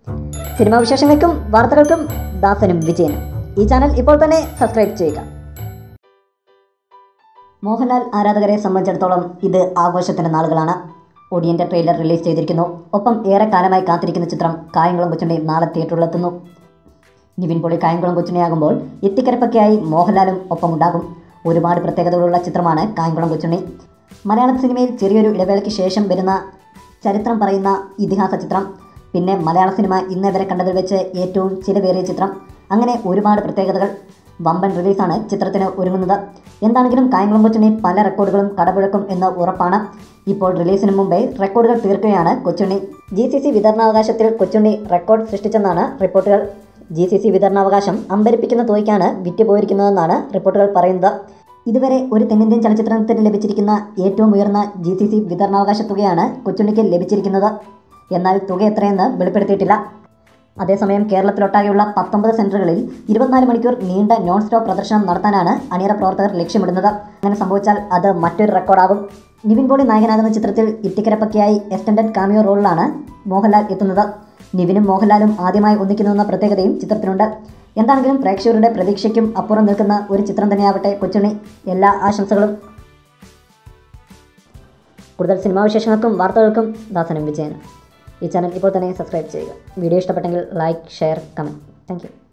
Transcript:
cinema വിശേഷങ്ങൾക്കും വാർത്തകൾക്കും ദാസനും വിജയനും ഈ ചാനൽ ഇപ്പോൾ തന്നെ സബ്സ്ക്രൈബ് ചെയ്യുക മോഹൻലാൽ ആരാധകരെ സംബന്ധിച്ചിടത്തോളം ഇത് ആഘോഷത്തിന്റെ നാളുകളാണ് ഒടിയന്റെ ട്രെയിലർ റിലീസ് ചെയ്തിരിക്കുന്നു ഒപ്പം ഏറെ കാലമായി കാത്തിരിക്കുന്ന ചിത്രം കായംകുളം കൊച്ചുണ്ണി നാളെ തിയേറ്ററിലെത്തുന്നു നിവിൻ പോളി കായംകുളം കൊച്ചുണ്ണിയാകുമ്പോൾ എത്തിക്കരപ്പൊക്കെയായി മോഹൻലാലും ഒപ്പമുണ്ടാകും ഒരുപാട് പ്രത്യേകതകളുള്ള ചിത്രമാണ് കായംകുളം കൊച്ചുണ്ണി മലയാള സിനിമയിൽ ചെറിയൊരു ഇടവേളയ്ക്ക് ശേഷം വരുന്ന ചരിത്രം പറയുന്ന ഇതിഹാസ ചിത്രം പിന്നെ മലയാള സിനിമ ഇന്നേ വരെ കണ്ടതിൽ വെച്ച് ഏറ്റവും ചിലവേറിയ ചിത്രം അങ്ങനെ ഒരുപാട് പ്രത്യേകതകൾ വമ്പൻ റിലീസാണ് ചിത്രത്തിന് ഒരുങ്ങുന്നത് എന്താണെങ്കിലും കായംകുളം കൊച്ചുണ്ണി പല റെക്കോർഡുകളും കടപുഴക്കും എന്ന് ഉറപ്പാണ് ഇപ്പോൾ റിലീസിന് മുമ്പേ റെക്കോർഡുകൾ തീർക്കുകയാണ് കൊച്ചുണ്ണി ജി സി സി വിതരണാവകാശത്തിൽ കൊച്ചുണ്ണി റെക്കോർഡ് സൃഷ്ടിച്ചെന്നാണ് റിപ്പോർട്ടുകൾ ജി സി സി വിതരണാവകാശം അമ്പരിപ്പിക്കുന്ന തുകയ്ക്കാണ് വിറ്റുപോയിരിക്കുന്നതെന്നാണ് റിപ്പോർട്ടുകൾ പറയുന്നത് ഇതുവരെ ഒരു തെന്നിന്ത്യൻ ചലച്ചിത്രത്തിന് ലഭിച്ചിരിക്കുന്ന ഏറ്റവും ഉയർന്ന ജി സി സി വിതരണാവകാശ തുകയാണ് കൊച്ചുണ്ണിക്ക് ലഭിച്ചിരിക്കുന്നത് എന്നാൽ തുക എത്രയെന്ന് വെളിപ്പെടുത്തിയിട്ടില്ല അതേസമയം കേരളത്തിലൊട്ടാകെയുള്ള പത്തൊമ്പത് സെന്ററുകളിൽ ഇരുപത്തിനാല് മണിക്കൂർ നീണ്ട നോൺ സ്റ്റോപ്പ് പ്രദർശനം നടത്താനാണ് അണിയറ പ്രവർത്തകർ ലക്ഷ്യമിടുന്നത് അങ്ങനെ സംഭവിച്ചാൽ അത് മറ്റൊരു റെക്കോർഡാകും നിവിൻ പോളി നായകനാകുന്ന ചിത്രത്തിൽ ഇത്തിക്കരപ്പക്കയായി എക്സ്റ്റൻഡഡ് കാമിയോ റോളിലാണ് മോഹൻലാൽ എത്തുന്നത് നിവിനും മോഹൻലാലും ആദ്യമായി ഒന്നിക്കുന്നുവെന്ന പ്രത്യേകതയും ചിത്രത്തിനുണ്ട് എന്താണെങ്കിലും പ്രേക്ഷകരുടെ പ്രതീക്ഷയ്ക്കും അപ്പുറം നിൽക്കുന്ന ഒരു ചിത്രം തന്നെയാവട്ടെ കൊച്ചുണ്ണി എല്ലാ ആശംസകളും കൂടുതൽ സിനിമാ വിശേഷങ്ങൾക്കും വാർത്തകൾക്കും ദാസനും വിജയനും ഈ ചാനൽ ഇപ്പോൾ തന്നെ സബ്സ്ക്രൈബ് ചെയ്യുക വീഡിയോ ഇഷ്ടപ്പെട്ടെങ്കിൽ like share comment thank U